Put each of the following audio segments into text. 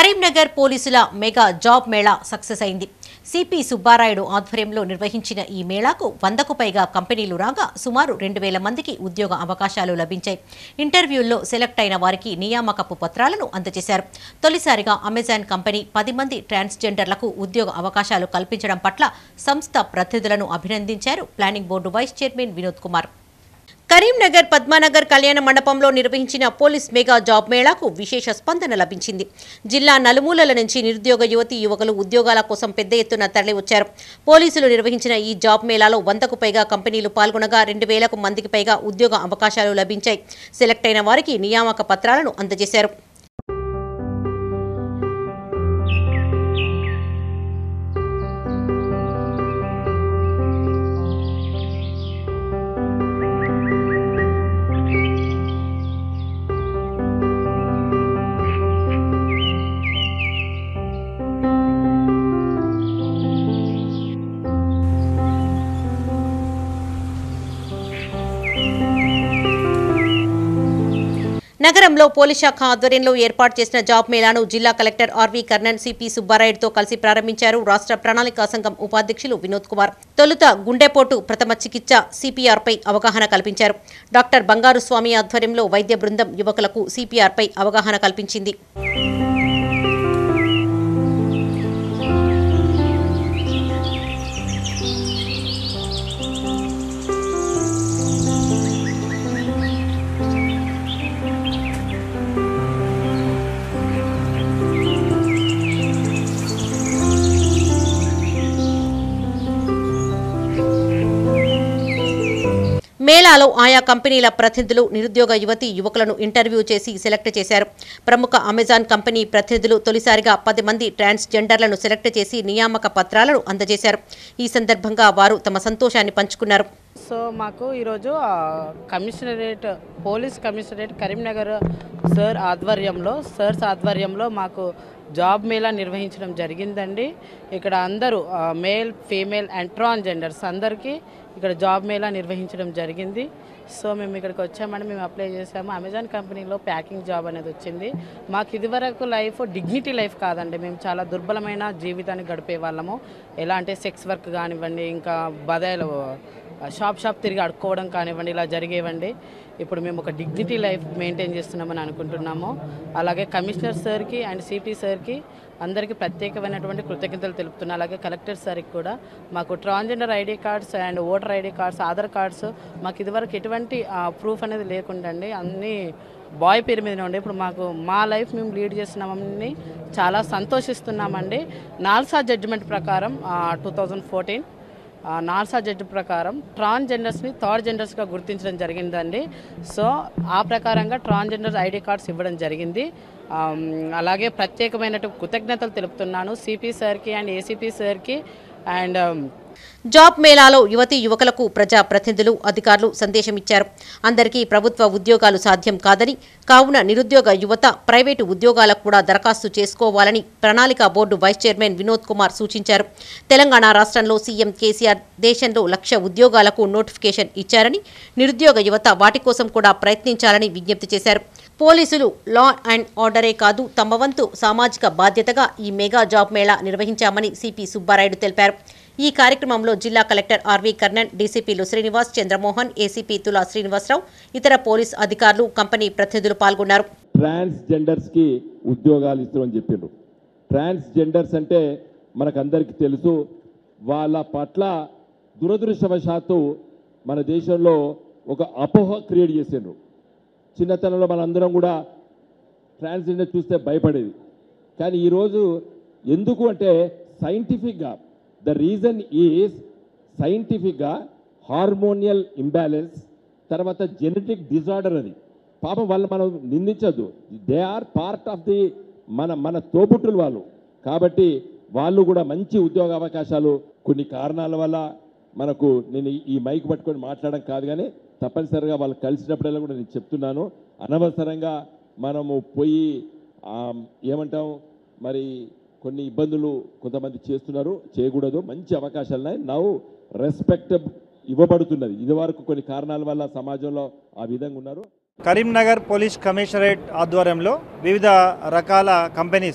కరీంనగర్ పోలీసుల mega job mela success అయింది CP Subbarayudu ఆధ్వర్యంలో నిర్వహించిన ఈ మేళాకు వందకు పైగా కంపెనీలు రాగా సుమారు రెండు వేల మందికి ఉద్యోగ అవకాశాలు లభించాయి ఇంటర్వ్యూల్లో సెలెక్ట్ అయిన వారికి నియామకపు పత్రాలను అందజేశారు తొలిసారిగా అమెజాన్ కంపెనీ పది మంది ట్రాన్స్జెండర్లకు ఉద్యోగ అవకాశాలు కల్పించడం పట్ల సంస్థ ప్రతినిధులను అభినందించారు planning board vice chairman Vinod Kumar Karimnagar Padmanagar కళ్యాణ మండపంలో నిర్వహించిన పోలీస్ మెగా జాబ్ మేళాకు విశేష స్పందన లభించింది జిల్లా నలుమూలల నుంచి నిరుద్యోగ యువతి యువకులు ఉద్యోగాల కోసం పెద్ద ఎత్తున తరలివచ్చారు పోలీసులు నిర్వహించిన ఈ జాబ్ మేళాలో వందకు పైగా కంపెనీలు పాల్గొనగా రెండు వేలకు మందికి పైగా ఉద్యోగ అవకాశాలు లభించాయి సెలెక్ట్ అయిన వారికి నియామక పత్రాలను అందజేశారు నగరంలో పోలీస్ శాఖ ఆధ్వర్యంలో ఏర్పాటు చేసిన జాబ్ మేళాను జిల్లా కలెక్టర్ ఆర్వి కర్ణన్ సిపి సుబ్బారాయుడుతో కలిసి ప్రారంభించారు రాష్ట్ర ప్రణాళికా సంఘం ఉపాధ్యక్షులు వినోద్ కుమార్ తొలుత గుండెపోటు ప్రథమ చికిత్స సిపిఆర్పై అవగాహన కల్పించారు డాక్టర్ బంగారు స్వామి ఆధ్వర్యంలో వైద్య బృందం యువకులకు సిపిఆర్పై అవగాహన కల్పించింది మేళాలో ఆయా కంపెనీల ప్రతినిధులు నిరుద్యోగ యువతి యువకులను ఇంటర్వ్యూ చేసి సెలెక్ట్ చేశారు ప్రముఖ అమెజాన్ కంపెనీ ప్రతినిధులు తొలిసారిగా పది మంది ట్రాన్స్జెండర్లను సెలెక్ట్ చేసి నియామక పత్రాలను అందజేశారు ఈ సందర్భంగా వారు తమ సంతోషాన్ని పంచుకున్నారు సో మాకు ఈరోజు ఆ, commissionerate police commissionerate Karimnagar sir ఆధ్వర్యంలో సర్స్ ఆధ్వర్యంలో మాకు జాబ్ మేళా నిర్వహించడం జరిగిందండి ఇక్కడ అందరూ ఆ, మేల్ ఫీమేల్ అండ్ ట్రాన్జెండర్స్ అందరికీ ఇక్కడ జాబ్ మేళా నిర్వహించడం జరిగింది సో మేము ఇక్కడికి వచ్చామని మేము అప్లై చేసాము అమెజాన్ కంపెనీలో ప్యాకింగ్ జాబ్ అనేది వచ్చింది మాకు ఇదివరకు లైఫ్ డిగ్నిటీ లైఫ్ కాదండి మేము చాలా దుర్బలమైన జీవితాన్ని గడిపే వాళ్ళము ఎలా అంటే సెక్స్ వర్క్ కానివ్వండి ఇంకా బదాయిలు షాప్ షాప్ తిరిగి అడుక్కోవడం కానివ్వండి ఇలా జరిగేవండి ఇప్పుడు మేము ఒక డిగ్నిటీ లైఫ్ మెయింటైన్ చేస్తున్నామని అనుకుంటున్నాము అలాగే కమిషనర్ సార్కి అండ్ సిపి సార్కి అందరికీ ప్రత్యేకమైనటువంటి కృతజ్ఞతలు తెలుపుతున్నాను అలాగే కలెక్టర్ సార్కి కూడా మాకు transgender ID cards and voter ID cards Aadhaar cards మాకు ఇదివరకు ఎటువంటి ప్రూఫ్ అనేది లేకుండా అండి అన్నీ బాయ్ పేరు మీద ఉండే ఇప్పుడు మాకు మా లైఫ్ మేము లీడ్ చేస్తున్నామని చాలా సంతోషిస్తున్నామండి నాల్సా జడ్జిమెంట్ ప్రకారం two thousand fourteen NALSA judge ప్రకారం ట్రాన్స్జెండర్స్ని థర్డ్ జెండర్స్గా గుర్తించడం జరిగిందండి సో ఆ ప్రకారంగా ట్రాన్స్జెండర్ ఐడి కార్డ్స్ ఇవ్వడం జరిగింది ఆమ్, అలాగే ప్రత్యేకమైనటువంటి కృతజ్ఞతలు తెలుపుతున్నాను సిపి సార్కి అండ్ ఏసీపీ సార్కి అండ్ జాబ్ మేళాలో యువతి యువకులకు ప్రజా ప్రతినిధులు అధికారులు సందేశమిచ్చారు అందరికీ ప్రభుత్వ ఉద్యోగాలు సాధ్యం కాదని కావున నిరుద్యోగ యువత ప్రైవేటు ఉద్యోగాలకు కూడా దరఖాస్తు చేసుకోవాలని ప్రణాళిక board vice chairman Vinod Kumar సూచించారు తెలంగాణ రాష్ట్రంలో సీఎం కేసీఆర్ దేశంలో లక్ష ఉద్యోగాలకు నోటిఫికేషన్ ఇచ్చారని నిరుద్యోగ యువత వాటి కోసం కూడా ప్రయత్నించాలని విజ్ఞప్తి చేశారు పోలీసులు లా అండ్ ఆర్డరే కాదు తమ వంతు సామాజిక బాధ్యతగా ఈ మెగా జాబ్ మేళా నిర్వహించామని సిపి సుబ్బారాయుడు తెలిపారు ఈ కార్యక్రమంలో జిల్లా కలెక్టర్ ఆర్వి కర్ణన్ డీసీపీలు శ్రీనివాస్ చంద్రమోహన్ ఏసీపీ తులా శ్రీనివాసరావు ఇతర పోలీస్ అధికారులు కంపెనీ ప్రతినిధులు పాల్గొన్నారు ట్రాన్స్జెండర్స్కి ఉద్యోగాలు ఇస్తామని చెప్పిండ్రు ట్రాన్స్జెండర్స్ అంటే మనకందరికీ తెలుసు వాళ్ళ పట్ల దురదృష్టవశాత్తు మన దేశంలో ఒక అపోహ క్రియేట్ చేసిండ్రు చిన్నతనంలో మనందరం కూడా ట్రాన్స్జెండర్ చూస్తే భయపడేది కానీ ఈరోజు ఎందుకు అంటే సైంటిఫిక్గా ద రీజన్ ఈజ్ సైంటిఫిక్గా హార్మోనియల్ ఇంబ్యాలెన్స్ తర్వాత జెనెటిక్ డిజార్డర్ అది పాపం వాళ్ళు మనం నిందించద్దు they are part of the మన మన తోబుట్టులు వాళ్ళు కాబట్టి వాళ్ళు కూడా మంచి ఉద్యోగ అవకాశాలు కొన్ని కారణాల వల్ల మనకు నేను ఈ- ఈ మైక్ పట్టుకొని మాట్లాడడం కాదు కానీ తప్పనిసరిగా వాళ్ళు కలిసినప్పుడల్లా కూడా నేను చెప్తున్నాను అనవసరంగా మనము పోయి ఆ, ఏమంటాం మరి కొన్ని ఇబ్బందులు కొంతమంది చేస్తున్నారు చేయకూడదు మంచి అవకాశాలు ఉన్నాయి నవ్వు రెస్పెక్ట్ ఇవ్వబడుతున్నది ఇది వరకు కొన్ని కారణాల వల్ల సమాజంలో ఆ విధంగా ఉన్నారు కరీంనగర్ పోలీస్ కమిషనరేట్ ఆధ్వర్యంలో వివిధ రకాల కంపెనీస్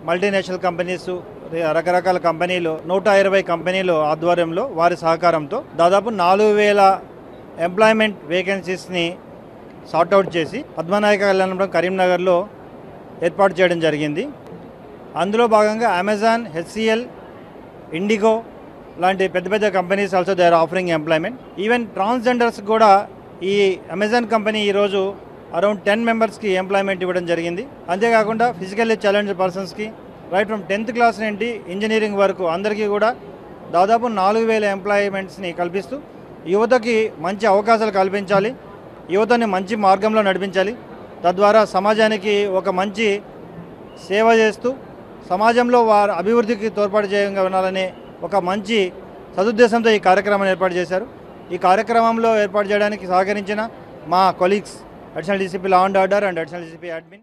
మల్టీనేషనల్ కంపెనీస్ రకరకాల కంపెనీలు నూట ఇరవై కంపెనీలు ఆధ్వర్యంలో వారి సహకారంతో దాదాపు నాలుగు వేల ఎంప్లాయ్మెంట్ వేకెన్సీస్ని సార్ట్అవుట్ చేసి పద్మనాయక కళ్యాణపురం కరీంనగర్లో ఏర్పాటు చేయడం జరిగింది అందులో భాగంగా అమెజాన్ హెచ్సిఎల్ ఇండిగో లాంటి పెద్ద పెద్ద companies also they are offering employment even transgenders కూడా ఈ అమెజాన్ కంపెనీ ఈరోజు అరౌండ్ టెన్ మెంబర్స్కి ఎంప్లాయ్మెంట్ ఇవ్వడం జరిగింది అంతేకాకుండా ఫిజికల్లీ ఛాలెంజ్ పర్సన్స్కి రైట్ ఫ్రమ్ టెన్త్ క్లాస్ నుండి ఇంజనీరింగ్ వరకు అందరికీ కూడా దాదాపు నాలుగు వేల ఎంప్లాయ్మెంట్స్ని కల్పిస్తూ యువతకి మంచి అవకాశాలు కల్పించాలి యువతని మంచి మార్గంలో నడిపించాలి తద్వారా సమాజానికి ఒక మంచి సేవ చేస్తూ సమాజంలో వారి అభివృద్ధికి తోడ్పాటు చేయంగా ఉండాలనే ఒక మంచి సదుద్దేశంతో ఈ కార్యక్రమాన్ని ఏర్పాటు చేశారు ఈ కార్యక్రమంలో ఏర్పాటు చేయడానికి సహకరించిన మా colleagues additional DCP law and order and additional DCP admin